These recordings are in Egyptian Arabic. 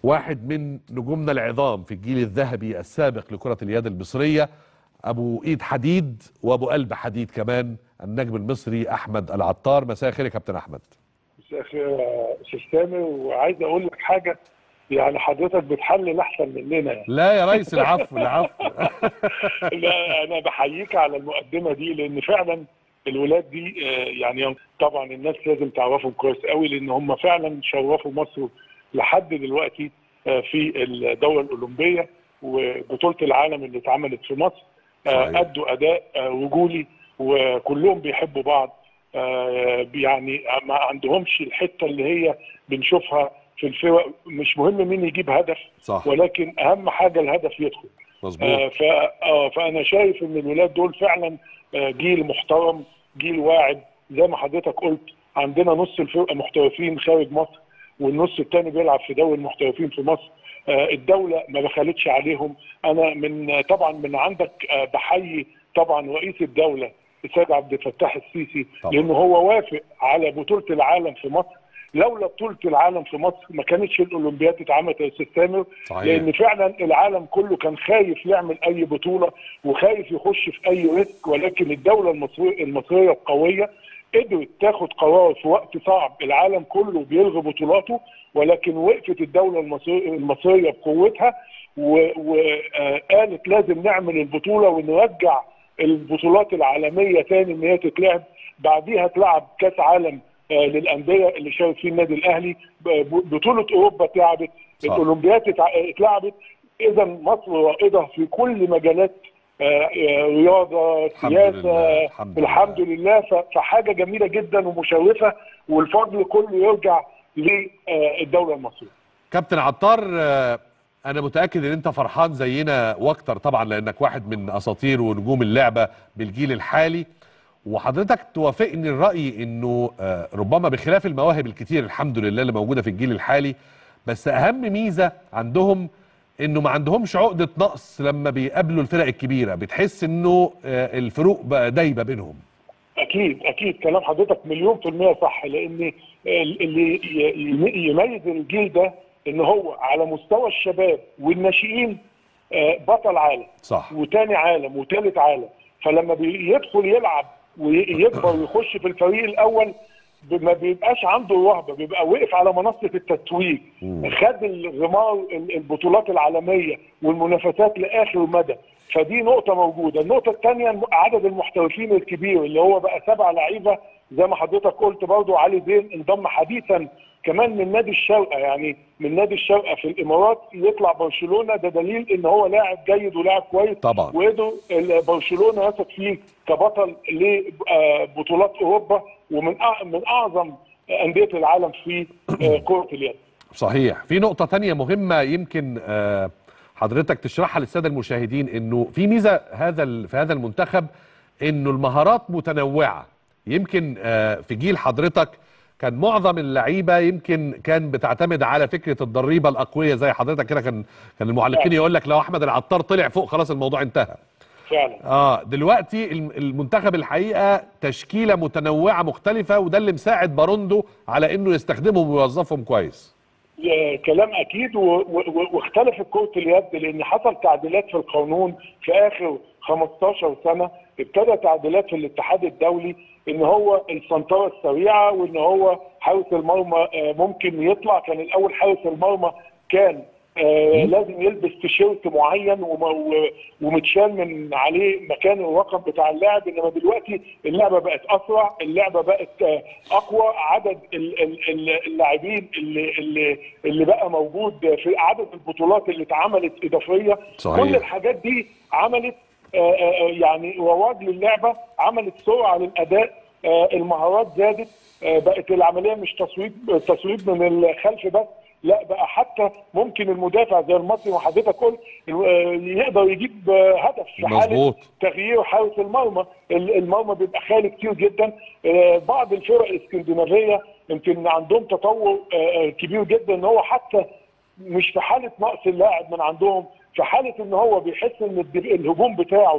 واحد من نجومنا العظام في الجيل الذهبي السابق لكرة اليد المصرية أبو إيد حديد وأبو قلب حديد كمان النجم المصري أحمد العطار مساء الخير يا كابتن أحمد مساء الخير يا استاذ سامي وعايز اقول لك حاجه يعني حضرتك بتحلل احسن مننا يعني. لا يا ريس العفو العفو لا انا بحييك على المقدمه دي لان فعلا الولاد دي آه، يعني طبعا الناس لازم تعرفهم كويس قوي لان هم فعلا شرفوا مصر لحد دلوقتي آه، في الدوره الاولمبيه وبطوله العالم اللي اتعملت في مصر آه، صحيح. ادوا اداء آه، رجولي وكلهم بيحبوا بعض آه، يعني ما عندهمش الحته اللي هي بنشوفها في الفرق مش مهم مين يجيب هدف صح ولكن اهم حاجه الهدف يدخل آه، مظبوط ف- آه، فانا شايف ان الولاد دول فعلا آه، جيل محترم جيل واعد زي ما حضرتك قلت عندنا نص الفرقه محترفين خارج مصر والنص الثاني بيلعب في دوري المحترفين في مصر آه، الدوله ما بخلتش عليهم انا من طبعا من عندك آه، بحيي طبعا رئيس الدوله السيد عبد الفتاح السيسي طبعا. لانه هو وافق على بطوله العالم في مصر لولا بطوله العالم في مصر ما كانتش الاولمبياد اتعملت يا استاذ تامر صحيح لان فعلا العالم كله كان خايف يعمل اي بطوله وخايف يخش في اي ريسك ولكن الدوله المصريه المصريه القويه قدرت تاخد قرار في وقت صعب العالم كله بيلغي بطولاته ولكن وقفت الدوله المصريه المصريه بقوتها وقالت لازم نعمل البطوله ونرجع البطولات العالميه تاني ان هي تتلعب بعديها تلعب كاس عالم آه، للانديه اللي شارك فيه النادي الاهلي ب- بطوله اوروبا اتلعبت صح. الاولمبياد اتع- اتلعبت اذا مصر رائده في كل مجالات آه، آه، رياضه الحمد سياسه لله، الحمد لله. الحمد لله ف- فحاجه جميله جدا ومشرفه والفضل كله يرجع للدوله المصريه كابتن عطار آه، انا متاكد ان انت فرحان زينا واكتر طبعا لانك واحد من اساطير ونجوم اللعبه بالجيل الحالي وحضرتك توافقني الراي انه آه، ربما بخلاف المواهب الكتير الحمد لله اللي موجوده في الجيل الحالي بس اهم ميزه عندهم انه ما عندهمش عقده نقص لما بيقابلوا الفرق الكبيره بتحس انه آه، الفروق بقى دايبه بينهم اكيد اكيد كلام حضرتك مليون في المية صح لان اللي ي- يميز الجيل ده ان هو على مستوى الشباب والناشئين آه، بطل عالم صح وتاني عالم وتالت عالم فلما بيدخل يلعب ويكبر ويخش في الفريق الاول ب- ما بيبقاش عنده الرهبه بيبقى وقف على منصه التتويج مم. خد الغمار ال- البطولات العالميه والمنافسات لاخر مدى فدي نقطه موجوده النقطه الثانيه عدد المحترفين الكبير اللي هو بقى سبع لعيبه زي ما حضرتك قلت برضو علي زين انضم حديثا كمان من نادي الشارقه يعني من نادي الشارقه في الامارات يطلع برشلونه ده دليل ان هو لاعب جيد ولاعب كويس طبعا وقدر ال- برشلونه يثق فيه كبطل لبطولات اوروبا ومن أع- من اعظم انديه العالم في آه، كره اليد. صحيح في نقطة تانية مهمة يمكن آه، حضرتك تشرحها للسادة المشاهدين انه في ميزة هذا ال- في هذا المنتخب انه المهارات متنوعة يمكن آه، في جيل حضرتك كان معظم اللعيبة يمكن كان بتعتمد على فكرة الضريبة الأقوية زي حضرتك كده كان كان المعلقين يقول لك لو أحمد العطار طلع فوق خلاص الموضوع انتهى فعلا اه دلوقتي الم- المنتخب الحقيقه تشكيله متنوعه مختلفه وده اللي مساعد باروندو على انه يستخدمهم ويوظفهم كويس آه، كلام اكيد و- و- واختلفت كره اليد لان حصل تعديلات في القانون في اخر 15 سنه ابتدى تعديلات في الاتحاد الدولي ان هو السنطره السريعه وان هو حارس المرمى آه، ممكن يطلع كان الاول حارس المرمى كان آه لازم يلبس تيشيرت معين وم- و- ومتشال من عليه مكان الرقم بتاع اللاعب انما دلوقتي اللعبه بقت اسرع اللعبه بقت آه، اقوى عدد ال- ال- ال- اللاعبين اللي اللي اللي بقى موجود في عدد البطولات اللي اتعملت اضافيه صحيح. كل الحاجات دي عملت آه، آه، يعني رواج للعبه عملت سرعه للاداء آه، المهارات زادت آه، بقت العمليه مش تصويب تصويب من الخلف بس لا بقى حتى ممكن المدافع زي المصري وحضرتك قلت آه، يقدر يجيب آه، هدف في حاله مظبوط تغيير حارس المرمى ال- المرمى بيبقى خالي كتير جدا آه، بعض الفرق الاسكندنافيه يمكن عندهم تطور آه، آه، كبير جدا ان هو حتى مش في حاله نقص اللاعب من عندهم في حاله ان هو بيحس ان الد- الهجوم بتاعه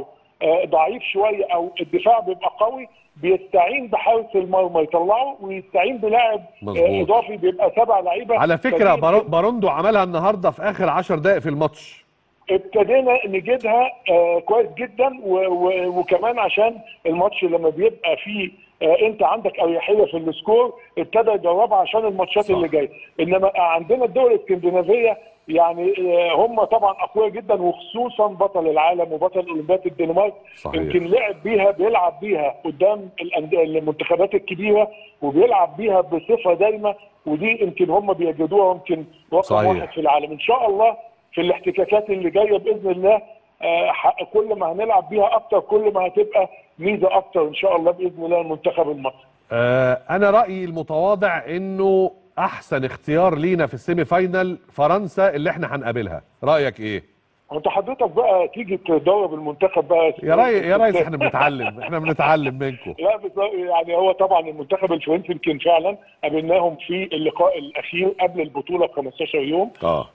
آه، ضعيف شويه او الدفاع بيبقى قوي بيستعين بحارس المرمى يطلعه ويستعين بلاعب مظبوط. آه، اضافي بيبقى سبع لعيبه على فكره فدي بارو- باروندو عملها النهارده في اخر 10 دقائق في الماتش ابتدينا نجدها آه كويس جدا و و وكمان عشان الماتش لما بيبقى فيه آه انت عندك اريحيه في السكور ابتدى يجربها عشان الماتشات صح. اللي جايه انما عندنا الدول الاسكندنافيه يعني آه هم طبعا اقوياء جدا وخصوصا بطل العالم وبطل اولمبياد الدنمارك صحيح. يمكن لعب بيها بيلعب بيها قدام الأند- المنتخبات الكبيره وبيلعب بيها بصفه دايمه ودي يمكن هم بيجدوها يمكن رقم صحيح. واحد في العالم ان شاء الله في الاحتكاكات اللي جايه باذن الله آه، ح- كل ما هنلعب بيها اكتر كل ما هتبقى ميزه اكتر ان شاء الله باذن الله المنتخب المصري آه انا رايي المتواضع انه احسن اختيار لينا في السيمي فاينال فرنسا اللي احنا هنقابلها رايك ايه انت حضرتك بقى تيجي تدرب المنتخب بقى يا ريس يا ريس احنا بنتعلم احنا بنتعلم منكم لا بس يعني هو طبعا المنتخب الفرنسي يمكن فعلا قابلناهم في اللقاء الاخير قبل البطوله ب 15 يوم اه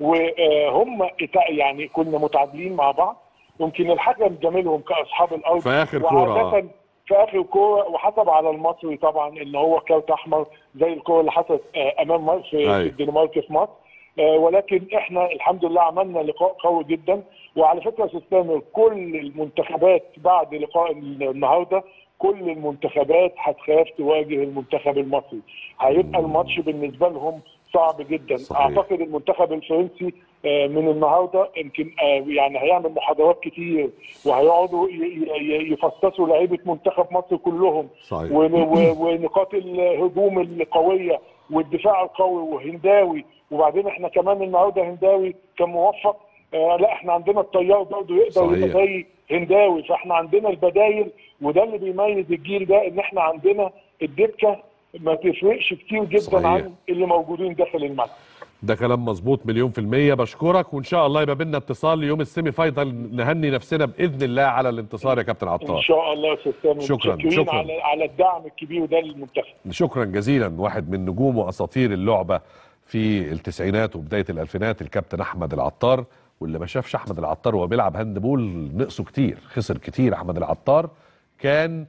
وهم إتا- يعني كنا متعادلين مع بعض يمكن الحكم جاملهم كاصحاب الارض في آخر كورة. وعادة في اخر كوره وحسب على المصري طبعا ان هو كارت احمر زي الكوره اللي حصلت آه، امام مصر في أيوة. في الدنمارك في مصر آه، ولكن احنا الحمد لله عملنا لقاء قوي جدا وعلى فكره يا استاذ تامر كل المنتخبات بعد لقاء النهارده كل المنتخبات هتخاف تواجه المنتخب المصري هيبقى الماتش بالنسبه لهم صعب جدا صحيح. اعتقد المنتخب الفرنسي آه، من النهارده يمكن آه، يعني هيعمل محاضرات كتير وهيقعدوا ي- ي- يفصصوا لعيبه منتخب مصر كلهم صحيح. و- و- ونقاط الهجوم القويه والدفاع القوي وهنداوي وبعدين احنا كمان النهارده هنداوي كان موفق آه لا احنا عندنا الطيار برضه يقدر صحيح. يبقى زي هنداوي فاحنا عندنا البدايل وده اللي بيميز الجيل ده ان احنا عندنا الدكه ما تفرقش كتير جدا صحيح. عن اللي موجودين داخل الملعب ده كلام مظبوط مليون في المية بشكرك وإن شاء الله يبقى بينا اتصال ليوم السيمي فاينال نهني نفسنا بإذن الله على الانتصار يا كابتن ان عطار شاء الله يا استاذ سامي شكراً، متشكرين شكراً. على على الدعم الكبير ده للمنتخب شكرا جزيلا واحد من نجوم وأساطير اللعبة في التسعينات وبداية الألفينات الكابتن أحمد العطار واللي ما شافش أحمد العطار وهو بيلعب هاندبول نقصه كتير خسر كتير أحمد العطار كان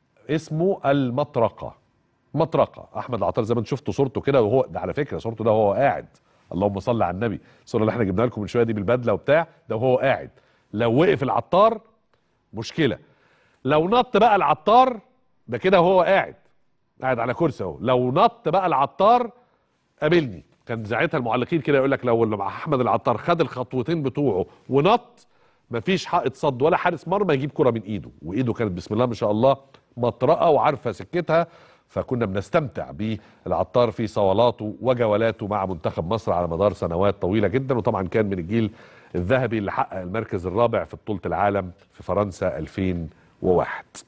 اسمه المطرقة مطرقة أحمد العطار زي ما انتم شفتوا صورته كده وهو ده على فكرة صورته ده وهو قاعد اللهم صل على النبي الصورة اللي احنا جبناها لكم من شوية دي بالبدلة وبتاع ده وهو قاعد لو وقف العطار مشكلة لو نط بقى العطار ده كده وهو قاعد قاعد على كرسي اهو لو نط بقى العطار قابلني كان ساعتها المعلقين كده يقول لك لو لما احمد العطار خد الخطوتين بتوعه ونط مفيش حائط صد ولا حارس مرمى يجيب كرة من ايده وايده كانت بسم الله ما شاء الله مطرقه وعارفه سكتها فكنا بنستمتع بالعطار في صولاته وجولاته مع منتخب مصر على مدار سنوات طويله جدا وطبعا كان من الجيل الذهبي اللي حقق المركز الرابع في بطوله العالم في فرنسا 2001